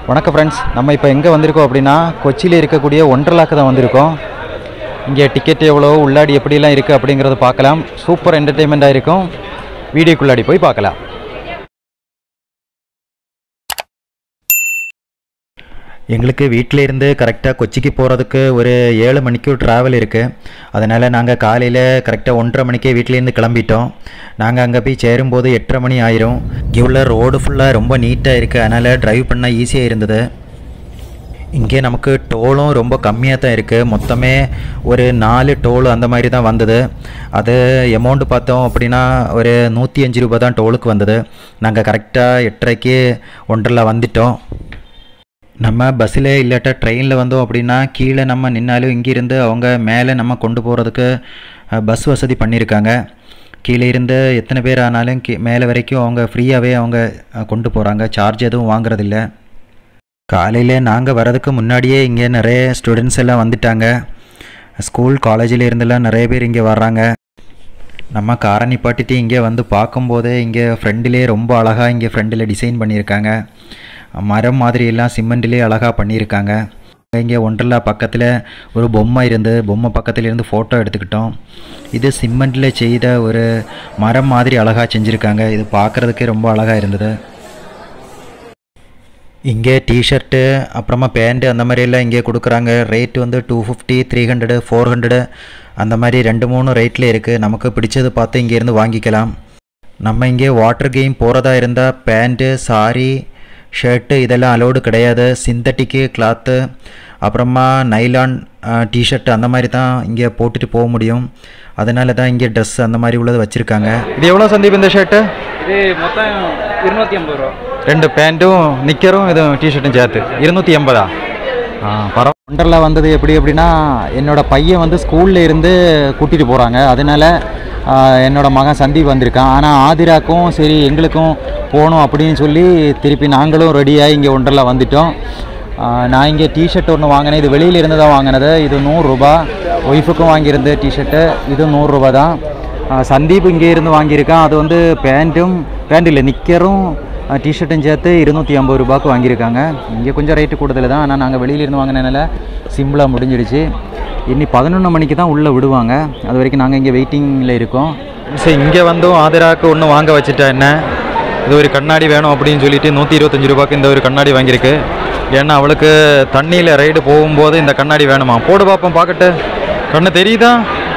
வணக்கம் ஃப்ரெண்ட்ஸ் நம்ம இப்போ எங்கே வந்திருக்கோம் அப்படின்னா கொச்சியில் இருக்கக்கூடிய ஒன்றலாக்கு தான் வந்திருக்கோம் இங்கே டிக்கெட் எவ்வளோ உள்ளாடி எப்படிலாம் இருக்குது அப்படிங்கிறத பார்க்கலாம் சூப்பர் என்டர்டெயின்மெண்ட்டாக இருக்கும் வீடியோக்குள்ளாடி போய் பார்க்கலாம் எங்களுக்கு வீட்டில் இருந்து கரெக்டாக கொச்சிக்கு போகிறதுக்கு ஒரு ஏழு மணிக்கு ட்ராவல் இருக்குது அதனால் நாங்கள் காலையில் கரெக்டாக ஒன்றரை மணிக்கே வீட்டிலேருந்து கிளம்பிட்டோம் நாங்கள் அங்கே போய் சேரும்போது எட்டரை மணி ஆயிரும் இங்கே உள்ள ரோடு ஃபுல்லாக ரொம்ப நீட்டாக இருக்குது அதனால் டிரைவ் பண்ண ஈஸியாக இருந்தது இங்கே நமக்கு டோலும் ரொம்ப கம்மியாக தான் இருக்குது மொத்தமே ஒரு நாலு டோல் அந்த மாதிரி தான் வந்தது அது அமௌண்ட் பார்த்தோம் அப்படின்னா ஒரு நூற்றி அஞ்சு ரூபா தான் டோலுக்கு வந்தது நாங்கள் கரெக்டாக எட்டரைக்கு ஒன்றரில் வந்துட்டோம் நம்ம பஸ்ஸில் இல்லாட்டா ட்ரெயினில் வந்தோம் அப்படின்னா கீழே நம்ம நின்னாலும் இங்கிருந்து அவங்க மேலே நம்ம கொண்டு போகிறதுக்கு பஸ் வசதி பண்ணியிருக்காங்க கீழே இருந்து எத்தனை பேர் ஆனாலும் கீ மேலே வரைக்கும் அவங்க ஃப்ரீயாகவே அவங்க அஹ், கொண்டு போகிறாங்க சார்ஜ் எதுவும் வாங்குறதில்ல காலையில் நாங்கள் வரதுக்கு முன்னாடியே இங்கே நிறைய ஸ்டூடெண்ட்ஸ் எல்லாம் வந்துட்டாங்க ஸ்கூல் காலேஜில் இருந்தெல்லாம் நிறைய பேர் இங்கே வர்றாங்க நம்ம காரை நிப்பாட்டிட்டு இங்கே வந்து பார்க்கும்போதே இங்கே ஃப்ரெண்டிலே ரொம்ப அழகாக இங்கே ஃப்ரெண்டில் டிசைன் பண்ணியிருக்காங்க மரம் மாதிரி எல்லாம் சிமெண்ட்லேயே அழகாக பண்ணியிருக்காங்க இங்கே ஒன்றலா பக்கத்தில் ஒரு பொம்மை இருந்து பொம்மை பக்கத்துல இருந்து ஃபோட்டோ எடுத்துக்கிட்டோம் இது சிமெண்ட்டில் செய்த ஒரு மரம் மாதிரி அழகாக செஞ்சுருக்காங்க இது பார்க்குறதுக்கே ரொம்ப அழகாக இருந்தது இங்கே டிஷர்ட்டு அப்புறமா பேண்ட்டு அந்த மாதிரி எல்லாம் இங்கே கொடுக்குறாங்க ரேட் வந்து two fifty three hundred four hundred அந்த மாதிரி ரெண்டு மூணு ரேட்டில் இருக்குது நமக்கு பிடிச்சது பார்த்து இங்கேருந்து வாங்கிக்கலாம் நம்ம இங்கே வாட்டர் கேம் போகிறதா இருந்தால் பேண்ட்டு சாரி ஷர்ட்டு இதெல்லாம் அலோடு கிடையாது சிந்தட்டிக்கு கிளாத்து அப்புறமா நைலான் டிஷர்ட் அந்த மாதிரி தான் இங்கே போட்டுட்டு போக முடியும் அதனால தான் இங்கே ட்ரெஸ் அந்த மாதிரி உள்ளது வச்சுருக்காங்க இது எவ்வளோ சந்தீப் இந்த ஷர்ட்டு இது மொத்தம் இருநூத்தி ஐம்பது ரூபா ரெண்டு பேண்ட்டும் நிக்கரும் இதுவும் டிஷர்ட்டும் சேர்த்து இருநூற்றி எண்பதா ஆ பரவ ஒண்டரில் வந்தது எப்படி அப்படின்னா என்னோட பையன் வந்து ஸ்கூலில் இருந்து கூட்டிகிட்டு போகிறாங்க அதனால ஆ, என்னோட மகன் சந்தீப் வந்திருக்கான் ஆனால் ஆதிராக்கும் சரி எங்களுக்கும் போகணும் அப்படின்னு சொல்லி திருப்பி நாங்களும் ரெடியாகி இங்கே ஒண்டரில் வந்துட்டோம் ஆ, நான் இங்கே டிஷர்ட் ஒன்று வாங்கினேன் இது வெளியில் இருந்து தான் வாங்கினது இது நூறுரூபா ஒய்ஃபுக்கும் வாங்கியிருந்த டிஷர்ட்டு இது நூறுரூபா தான் ஆ, சந்தீப் இங்கே இருந்து வாங்கியிருக்கான் அது வந்து பேண்ட்டும் பேண்ட் இல்லை நிக்கரும் டிஷர்ட்டும் சேர்த்து இருநூற்றி ஐம்பது ரூபாய்க்கு வாங்கியிருக்காங்க இங்கே கொஞ்சம் ரேட்டு கூடுதல் தான் ஆனால் நாங்கள் வெளியிலேருந்து வாங்கினதுனால சிம்பிளாக முடிஞ்சிடுச்சு இன்னி பதினொன்று மணிக்கு தான் உள்ளே விடுவாங்க அது வரைக்கும் நாங்கள் இங்கே வெயிட்டிங்கில் இருக்கோம் சரி இங்கே வந்தும் ஆதிராக்கு ஒன்று வாங்க வச்சுட்டா என்ன இது ஒரு கண்ணாடி வேணும் அப்படின்னு சொல்லிட்டு நூற்றி இருபத்தஞ்சி ரூபாய்க்கு இந்த ஒரு கண்ணாடி வாங்கியிருக்கு ஏன்னா அவளுக்கு தண்ணியில் ரைடு போகும்போது இந்த கண்ணாடி வேணுமா போடு பார்ப்போம் பார்க்கட்டு கண்ணு தெரியுதா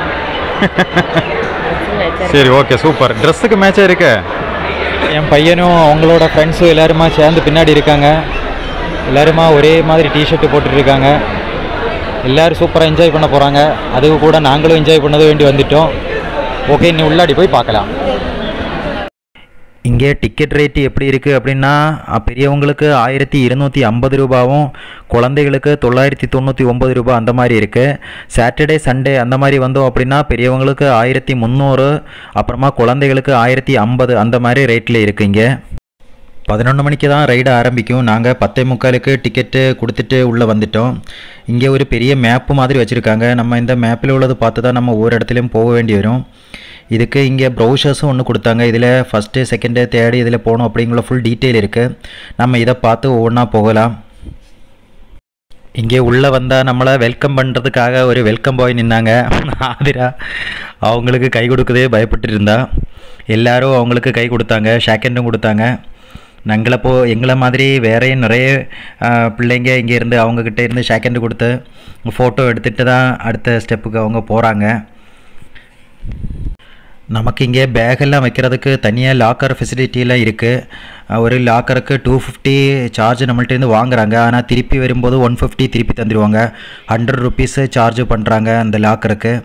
சரி ஓகே சூப்பர் ட்ரெஸ்ஸுக்கு மேட்சாக இருக்கு என் பையனும் அவங்களோட ஃப்ரெண்ட்ஸும் எல்லாருமா சேர்ந்து பின்னாடி இருக்காங்க எல்லாருமா ஒரே மாதிரி டிஷர்ட்டு போட்டுட்ருக்காங்க எல்லோரும் சூப்பராக என்ஜாய் பண்ண போகிறாங்க அதுக்கு கூட நாங்களும் என்ஜாய் பண்ணது வேண்டி வந்துட்டோம் ஓகே இன்னும் உள்ளாடி போய் பார்க்கலாம் இங்கே டிக்கெட் ரேட்டு எப்படி இருக்குது அப்படின்னா அ, பெரியவங்களுக்கு ஆயிரத்தி இருநூற்றி ஐம்பது ரூபாவும் குழந்தைகளுக்கு தொள்ளாயிரத்தி தொண்ணூற்றி ஒம்பது ரூபாய் அந்த மாதிரி இருக்குது சாட்டர்டே சண்டே அந்த மாதிரி வந்தோம் அப்படின்னா பெரியவங்களுக்கு ஆயிரத்தி முந்நூறு அப்புறமா குழந்தைகளுக்கு ஆயிரத்தி ஐம்பது அந்த மாதிரி ரேட்டில் இருக்குது இங்கே பதினொன்று மணிக்கு தான் ரைடு ஆரம்பிக்கும் நாங்கள் பத்தே முக்காலுக்கு டிக்கெட்டு கொடுத்துட்டு உள்ளே வந்துட்டோம் இங்கே ஒரு பெரிய மேப்பு மாதிரி வச்சுருக்காங்க நம்ம இந்த மேப்பில் உள்ளது பார்த்து தான் நம்ம ஒவ்வொரு இடத்துலையும் போக வேண்டி வரும் இதுக்கு இங்கே ப்ரௌசர்ஸும் ஒன்று கொடுத்தாங்க இதில் ஃபஸ்ட்டு செகண்டு தேர்டு இதில் போகணும் அப்படிங்கிற ஃபுல் டீட்டெயில் இருக்குது நம்ம இதை பார்த்து ஒவ்வொன்றா போகலாம் இங்கே உள்ளே வந்தால் நம்மளை வெல்கம் பண்ணுறதுக்காக ஒரு வெல்கம் பாய் நின்னாங்க ஆதிரா அவங்களுக்கு கை கொடுக்கதே பயப்பட்டு இருந்தா எல்லாரும் அவங்களுக்கு கை கொடுத்தாங்க ஷேக்கண்டும் கொடுத்தாங்க நாங்களை போ எங்களை மாதிரி வேறையும் நிறைய ஆ, பிள்ளைங்க இங்கே இருந்து அவங்கக்கிட்ட இருந்து ஷேக்கண்டு கொடுத்து ஃபோட்டோ எடுத்துகிட்டு தான் அடுத்த ஸ்டெப்புக்கு அவங்க போகிறாங்க நமக்கு இங்கே பேகெல்லாம் வைக்கிறதுக்கு தனியாக லாக்கர் ஃபெசிலிட்டிலாம் இருக்குது ஒரு லாக்கருக்கு டூ ஃபிஃப்டி சார்ஜ் நம்மள்ட்டேருந்து வாங்குறாங்க ஆனால் திருப்பி வரும்போது ஒன் ஃபிஃப்டி திருப்பி தந்துடுவாங்க ஹண்ட்ரட் ருபீஸு சார்ஜ் பண்ணுறாங்க அந்த லாக்கருக்கு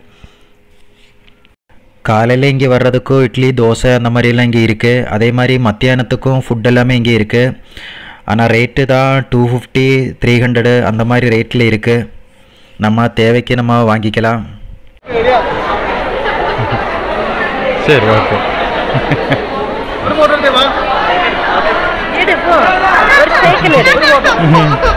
காலையில் இங்கே வர்றதுக்கும் இட்லி தோசை அந்த மாதிரிலாம் இங்கே இருக்குது அதே மாதிரி மத்தியானத்துக்கும் ஃபுட் எல்லாமே இங்கே இருக்குது ஆனால் ரேட்டு தான் டூ ஃபிஃப்டி த்ரீ ஹண்ட்ரடு அந்த மாதிரி ரேட்டில் இருக்குது நம்ம தேவைக்கு நம்ம வாங்கிக்கலாம் சரி ஓகே எடு போ ஒரு சைக்கிள் எடு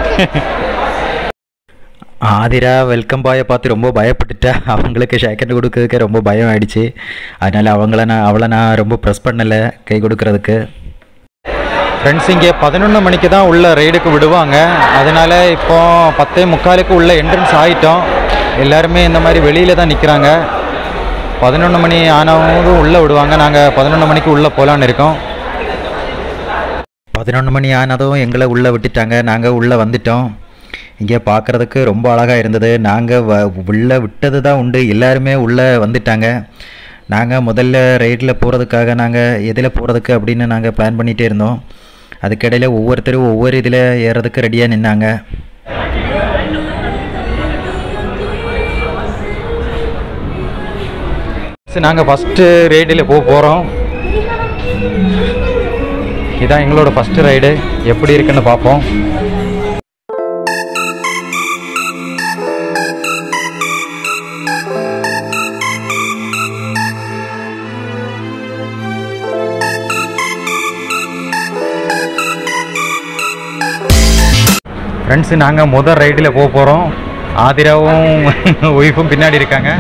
ஆதிரா வெல்கம் பாயை பார்த்து ரொம்ப பயப்பட்டுட்டா அவங்களுக்கு ஷேக்கெட் கொடுக்கறதுக்கு ரொம்ப பயம் ஆயிடுச்சு அதனால் அவங்கள நான் அவளை நான் ரொம்ப ப்ரெஸ் பண்ணலை கை கொடுக்கறதுக்கு ஃப்ரெண்ட்ஸ் இங்கே பதினொன்று மணிக்கு தான் உள்ள ரைடுக்கு விடுவாங்க அதனால இப்போ பத்தே முக்காலுக்கு உள்ள என்ட்ரன்ஸ் ஆகிட்டோம் எல்லாருமே இந்த மாதிரி வெளியில் தான் நிற்கிறாங்க பதினொன்று மணி ஆனவங்களும் உள்ளே விடுவாங்க நாங்கள் பதினொன்று மணிக்கு உள்ளே போகலான்னு இருக்கோம் பதினொன்று மணி ஆனதும் எங்களை உள்ளே விட்டுட்டாங்க நாங்கள் உள்ளே வந்துட்டோம் இங்கே பார்க்குறதுக்கு ரொம்ப அழகாக இருந்தது நாங்கள் வ உள்ளே விட்டது தான் உண்டு எல்லாருமே உள்ளே வந்துட்டாங்க நாங்கள் முதல்ல ரைடில் போகிறதுக்காக நாங்கள் எதில் போகிறதுக்கு அப்படின்னு நாங்கள் பிளான் பண்ணிகிட்டே இருந்தோம் அதுக்கிடையில் ஒவ்வொருத்தரும் ஒவ்வொரு இதில் ஏறதுக்கு ரெடியாக நின்னாங்க நாங்கள் ஃபஸ்ட்டு ரைடில் போக போகிறோம் இதான் எங்களோட ஃபஸ்ட்டு ரைடு எப்படி இருக்குன்னு பார்ப்போம் ஃப்ரெண்ட்ஸு நாங்கள் முதல் ரைடில் போக போகிறோம் ஆதிராவும் ஒய்ஃபும் பின்னாடி இருக்காங்க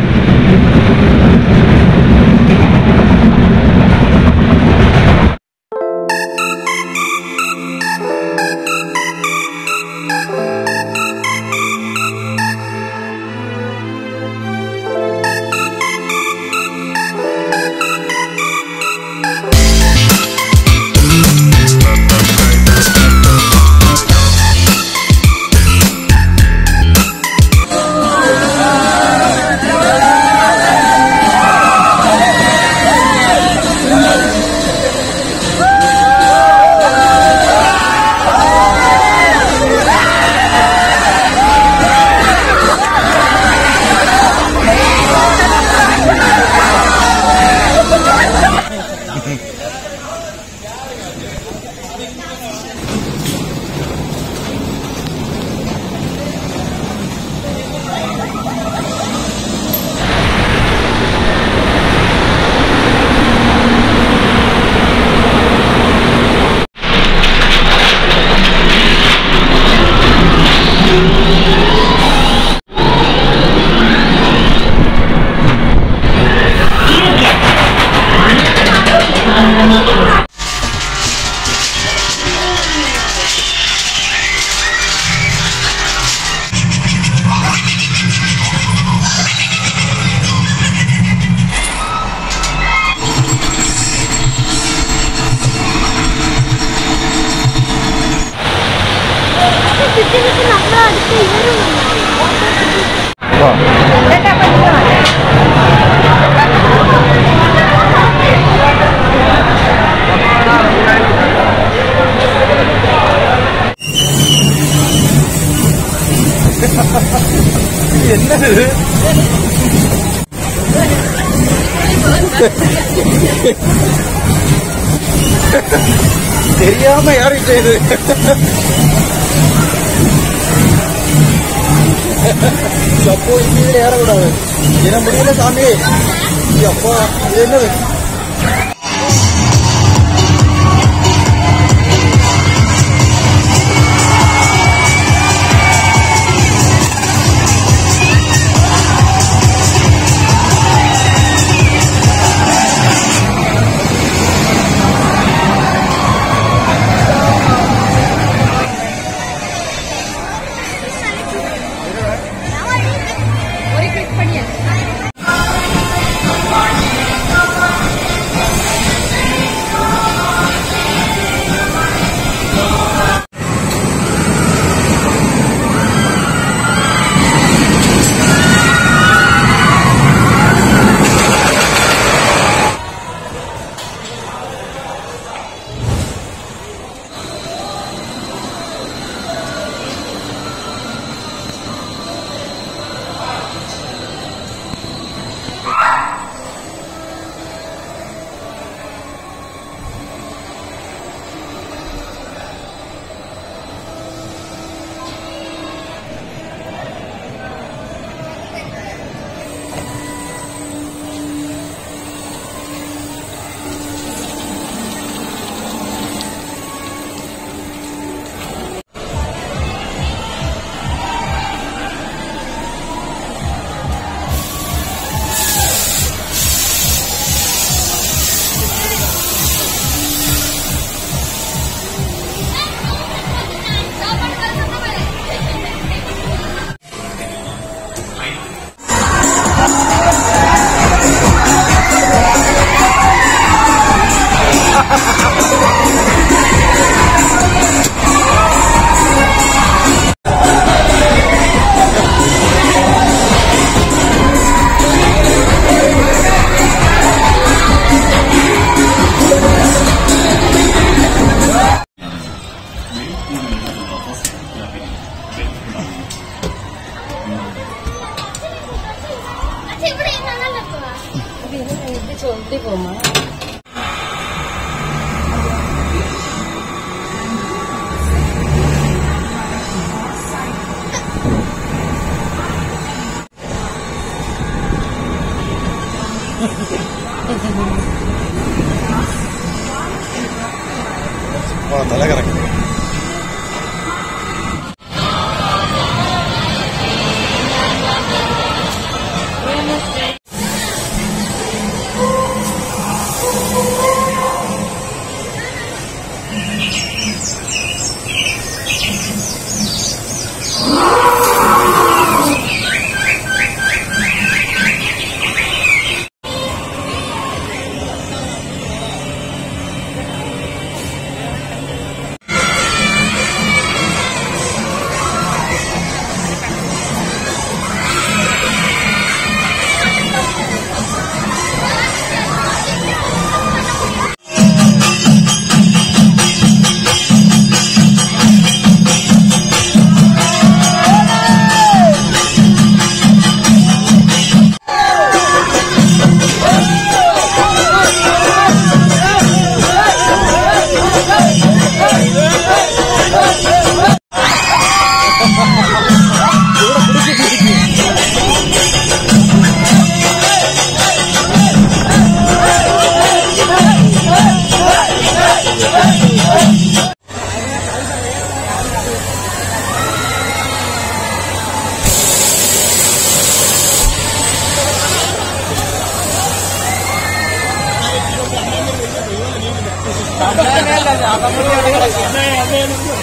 வா. தெரியாம யாரும் செய்யுது அப்போ இங்கே ஏறக்கூடாது என்ன முடியல சாமி அப்பா இது என்னது ஒரு கிளிக் பண்ணியாச்சு கொஞ்சம் இப்படி போமா ஓ தலை கறக்கு மேல